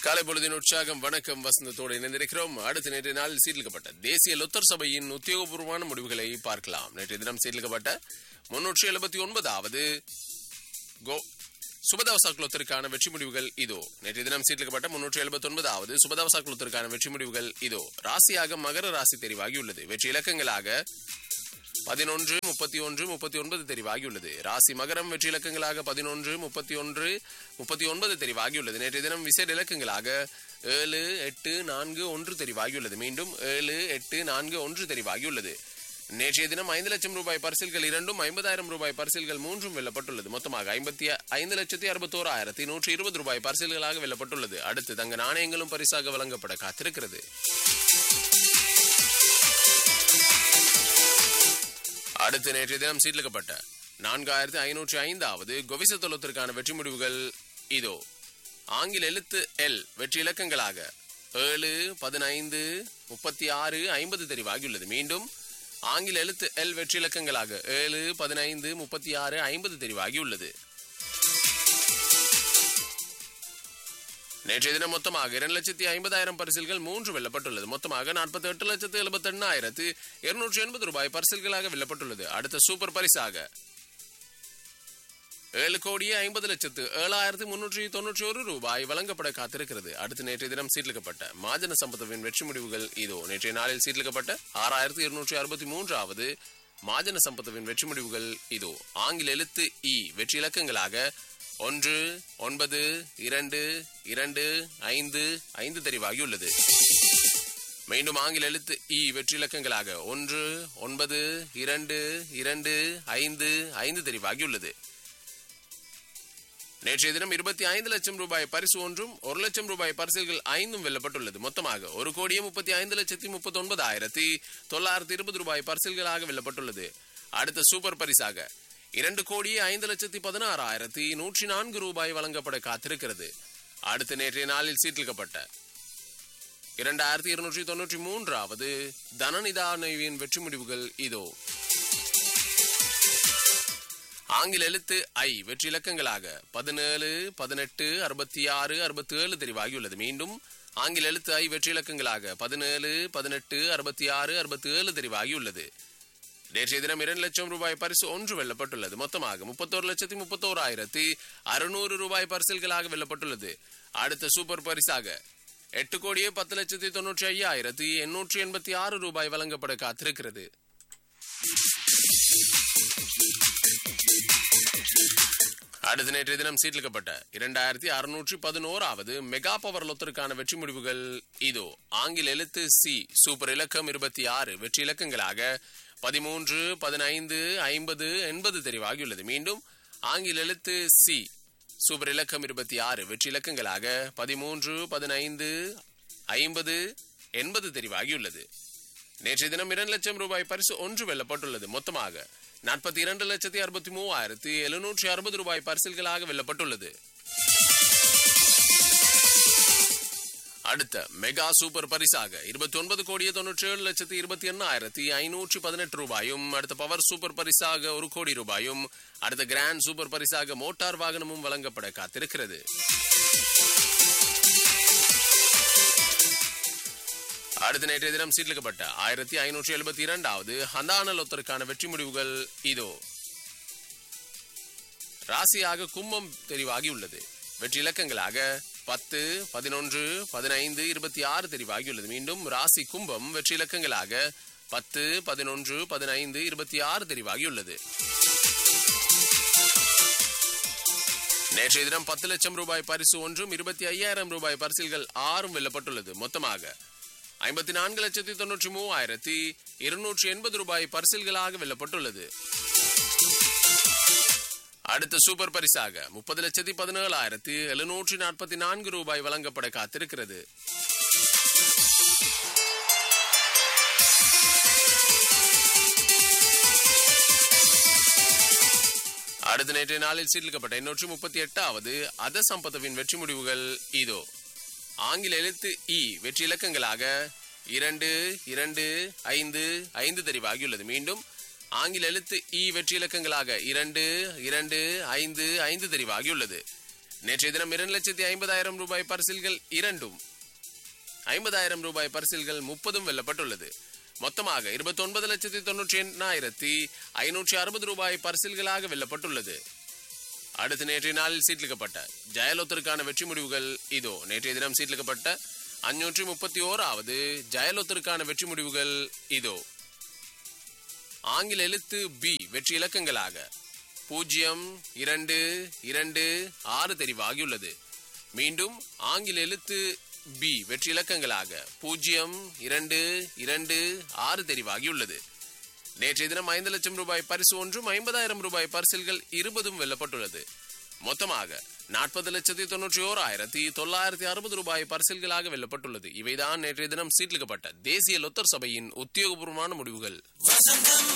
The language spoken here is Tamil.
காலை பொழுதின் உற்சாகம் வணக்கம் வசந்தத்தோடு இணைந்திருக்கிறோம் அடுத்த நேற்று நாள் சீர்லிக்கப்பட்ட தேசிய லொத்தர் சபையின் உத்தியோகபூர்வமான முடிவுகளை பார்க்கலாம் நேற்றைய தினம் சீர்லிக்கப்பட்ட முன்னூற்றி எழுபத்தி ஒன்பதாவது கோ சுபதவசா குலத்திற்கான வெற்றி முடிவுகள் இதோ நேற்றைய தினம் சீர்லிக்கப்பட்ட முன்னூற்றி எழுபத்தி ஒன்பதாவது சுபதவசா குலத்திற்கான வெற்றி முடிவுகள் இதோ ராசியாக மகர ராசி தெரிவாகியுள்ளது வெற்றி இலக்கங்களாக பதினொன்று முப்பத்தி ஒன்று முப்பத்தி ஒன்பது தெரிவாகியுள்ளது ராசி மகரம் வெற்றி இலக்கங்களாக பதினொன்று முப்பத்தி ஒன்று முப்பத்தி ஒன்பது தெரிவாகியுள்ளது நேற்றைய தினம் விசேட இலக்கங்களாக ஏழு எட்டு நான்கு ஒன்று தெரிவாகியுள்ளது மீண்டும் ஏழு எட்டு நான்கு ஒன்று தெரிவாகியுள்ளது நேற்றைய தினம் ஐந்து லட்சம் ரூபாய் பரிசில்கள் இரண்டும் ஐம்பதாயிரம் ரூபாய் பரிசில்கள் மூன்றும் வெல்லப்பட்டுள்ளது மொத்தமாக ஐம்பத்தி ஐந்து லட்சத்தி அறுபத்தோராயிரத்தி நூற்றி இருபது ரூபாய் பரிசில்களாக வெல்லப்பட்டுள்ளது அடுத்து தங்க நாணயங்களும் பரிசாக வழங்கப்பட காத்திருக்கிறது அடுத்து நேற்றைய தினம் சீர்லிக்கப்பட்ட நான்காயிரத்தி ஐநூற்றி ஐந்தாவது கொவிச தொலத்திற்கான வெற்றி முடிவுகள் இதோ ஆங்கில எழுத்து எல் வெற்றி இலக்கங்களாக ஏழு பதினைந்து முப்பத்தி ஆறு ஐம்பது தெரிவாகியுள்ளது மீண்டும் ஆங்கில எழுத்து எல் வெற்றி இலக்கங்களாக ஏழு பதினைந்து முப்பத்தி ஆறு ஐம்பது தெரிவாகியுள்ளது நேற்றைய தினம் மொத்தமாக இரண்டு லட்சத்தி ஐம்பதாயிரம் பரிசில்கள் மூன்று வெல்லப்பட்டுள்ளது மொத்தமாக நாற்பத்தி எட்டு லட்சத்து எழுபத்தி எண்ணாயிரத்து இருநூற்றி எண்பது ரூபாய் பரிசில்களாக வெல்லப்பட்டுள்ளது அடுத்த சூப்பர் பரிசாக ஏழு கோடியே ஐம்பது லட்சத்து ஏழாயிரத்து முன்னூற்றி தொன்னூற்றி ஒரு ரூபாய் வழங்கப்பட காத்திருக்கிறது அடுத்து நேற்றைய தினம் சீர்லிக்கப்பட்ட மாஜன சம்பத்துவின் வெற்றி முடிவுகள் இதோ நேற்றைய நாளில் சீர்லிக்கப்பட்ட ஆறாயிரத்து இருநூற்றி அறுபத்தி மூன்றாவது மாஜன சம்பத்துவின் வெற்றி முடிவுகள் இதோ ஆங்கில எழுத்து இ வெற்றி இலக்கங்களாக ஒன்று ஒன்பது இரண்டு இரண்டு ஐந்து ஐந்து தெரிவாகியுள்ளது மீண்டும் ஆங்கில எழுத்து இ வெற்றி இலக்கங்களாக ஒன்று ஒன்பது இரண்டு இரண்டு ஐந்து ஐந்து தெரிவாகியுள்ளது நேற்றைய தினம் இருபத்தி ஐந்து லட்சம் ரூபாய் பரிசு ஒன்றும் ஒரு லட்சம் ரூபாய் பரிசுகள் ஐந்தும் வெல்லப்பட்டுள்ளது மொத்தமாக ஒரு கோடியே முப்பத்தி ஐந்து லட்சத்தி முப்பத்தி ஒன்பதாயிரத்தி தொள்ளாயிரத்தி இருபது ரூபாய் பரிசுகளாக வெல்லப்பட்டுள்ளது அடுத்த சூப்பர் பரிசாக இரண்டு கோடியே ஐந்து லட்சத்தி பதினாறாயிரத்தி நூற்றி நான்கு ரூபாய் வழங்கப்பட காத்திருக்கிறது அடுத்த நேற்றைய நாளில் சீட்டிலிக்கப்பட்ட இரண்டாயிரத்தி இருநூற்றி தொன்னூற்றி மூன்றாவது தனநிதானவின் வெற்றி முடிவுகள் இதோ ஆங்கில எழுத்து ஐ வெற்றி இலக்கங்களாக பதினேழு பதினெட்டு அறுபத்தி ஆறு அறுபத்தி ஏழு தெரிவாகியுள்ளது மீண்டும் ஆங்கில எழுத்து ஐ வெற்றி இலக்கங்களாக பதினேழு பதினெட்டு அறுபத்தி ஆறு அறுபத்தி ஏழு தெரிவாகியுள்ளது நேற்றைய தினம் இரண்டு லட்சம் ரூபாய் பரிசு ஒன்று வெல்லப்பட்டுள்ளது மொத்தமாக முப்பத்தோரு லட்சத்தி முப்பத்தோராயிரத்தி அறுநூறு ரூபாய் பரிசில்களாக வெல்லப்பட்டுள்ளது அடுத்த சூப்பர் பரிசாக எட்டு கோடியே பத்து லட்சத்தி தொன்னூற்றி ஐயாயிரத்தி எண்ணூற்றி எண்பத்தி ஆறு ரூபாய் வழங்கப்பட காத்திருக்கிறது அடுத்த நேற்றைய தினம் சீர்லிக்கப்பட்ட இரண்டாயிரத்தி அறுநூற்றி பதினோராவது மெகா பவர் லொத்தருக்கான வெற்றி முடிவுகள் இதோ ஆங்கில எழுத்து சி சூப்பர் இலக்கம் இருபத்தி ஆறு வெற்றி இலக்கங்களாக பதிமூன்று பதினைந்து ஐம்பது எண்பது தெரிவாகியுள்ளது மீண்டும் ஆங்கில எழுத்து சி சூப்பர் இலக்கம் இருபத்தி ஆறு வெற்றி இலக்கங்களாக பதிமூன்று பதினைந்து ஐம்பது எண்பது தெரிவாகியுள்ளது நேற்றைய தினம் இரண்டு லட்சம் ரூபாய் பரிசு ஒன்று வெல்லப்பட்டுள்ளது மொத்தமாக நாற்பத்தி இரண்டு லட்சத்தி அறுபத்தி மூவாயிரத்தி எழுநூற்றி அறுபது ரூபாய் பரிசில்களாக வெல்லப்பட்டுள்ளது அடுத்த மெகா சூப்பர் பரிசாக இருபத்தி ஒன்பது கோடியே தொன்னூற்றி ஏழு லட்சத்தி இருபத்தி எண்ணாயிரத்தி ஐநூற்றி பதினெட்டு ரூபாயும் அடுத்த பவர் சூப்பர் பரிசாக ஒரு கோடி ரூபாயும் அடுத்த கிராண்ட் சூப்பர் பரிசாக மோட்டார் வாகனமும் வழங்கப்பட காத்திருக்கிறது அடுத்த நேற்றைய தினம் சீர்லிக்கப்பட்ட ஆயிரத்தி ஐநூற்றி எழுபத்தி இரண்டாவது ஹந்தான லொத்தருக்கான வெற்றி முடிவுகள் இதோ ராசியாக கும்பம் தெரிவாகியுள்ளது வெற்றி இலக்கங்களாக பத்து பதினொன்று பதினைந்து இருபத்தி ஆறு தெரிவாகியுள்ளது மீண்டும் ராசி கும்பம் வெற்றி இலக்கங்களாக பத்து பதினொன்று பதினைந்து இருபத்தி ஆறு தெரிவாகியுள்ளது நேற்றைய தினம் பத்து லட்சம் ரூபாய் பரிசு ஒன்றும் இருபத்தி ஐயாயிரம் ரூபாய் பரிசில்கள் ஆறும் வெல்லப்பட்டுள்ளது மொத்தமாக ஐம்பத்தி நான்கு லட்சத்தி தொன்னூற்றி மூவாயிரத்தி இருநூற்றி எண்பது ரூபாய் பரிசில்களாக வெல்லப்பட்டுள்ளது அடுத்த சூப்பர் பரிசாக முப்பது லட்சத்தி பதினேழாயிரத்தி எழுநூற்றி நாற்பத்தி நான்கு ரூபாய் வழங்கப்பட காத்திருக்கிறது அடுத்த நேற்றைய நாளில் சீர்லிக்கப்பட்ட எண்ணூற்றி முப்பத்தி எட்டாவது அத சம்பத்தவின் வெற்றி முடிவுகள் இதோ ஆங்கில எழுத்து இ வெற்றி இலக்கங்களாக இரண்டு இரண்டு ஐந்து ஐந்து தெரிவாகியுள்ளது மீண்டும் ஆங்கில எழுத்து இ வெற்றி இலக்கங்களாக இரண்டு இரண்டு ஐந்து ஐந்து தெரிவாகியுள்ளது நேற்றைய தினம் இரண்டு லட்சத்தி ஐம்பதாயிரம் ரூபாய் பரிசில்கள் இரண்டும் ஐம்பதாயிரம் ரூபாய் பரிசில்கள் முப்பதும் வெல்லப்பட்டுள்ளது மொத்தமாக இருபத்தி ஒன்பது லட்சத்தி தொன்னூற்றி எண்ணாயிரத்தி ஐநூற்றி அறுபது ரூபாய் பரிசில்களாக வெல்லப்பட்டுள்ளது அடுத்து நேற்றைய நாளில் சீட்லிக்கப்பட்ட ஜெயலலிதருக்கான வெற்றி முடிவுகள் இதோ நேற்றைய தினம் சீட்லிக்கப்பட்ட அஞ்சூற்றி முப்பத்தி ஓராவது ஜெயலலிதருக்கான வெற்றி முடிவுகள் இதோ ஆங்கில எழுத்து பி வெற்றி இலக்கங்களாக பூஜ்ஜியம் இரண்டு இரண்டு ஆறு தெரிவாகியுள்ளது மீண்டும் ஆங்கில எழுத்து பி வெற்றி இலக்கங்களாக பூஜ்ஜியம் இரண்டு இரண்டு ஆறு தெரிவாகியுள்ளது நேற்றைய தினம் ஐந்து லட்சம் ரூபாய் பரிசு ஒன்றும் ஐம்பதாயிரம் ரூபாய் பரிசில்கள் இருபதும் வெல்லப்பட்டுள்ளது மொத்தமாக நாற்பது லட்சத்தி தொன்னூற்றி ஓராயிரத்தி தொள்ளாயிரத்தி அறுபது ரூபாய் பரிசில்களாக வெல்லப்பட்டுள்ளது இவைதான் நேற்றைய தினம் சீட்லிக்கப்பட்ட தேசிய லொத்தர் சபையின் உத்தியோகபூர்வமான முடிவுகள்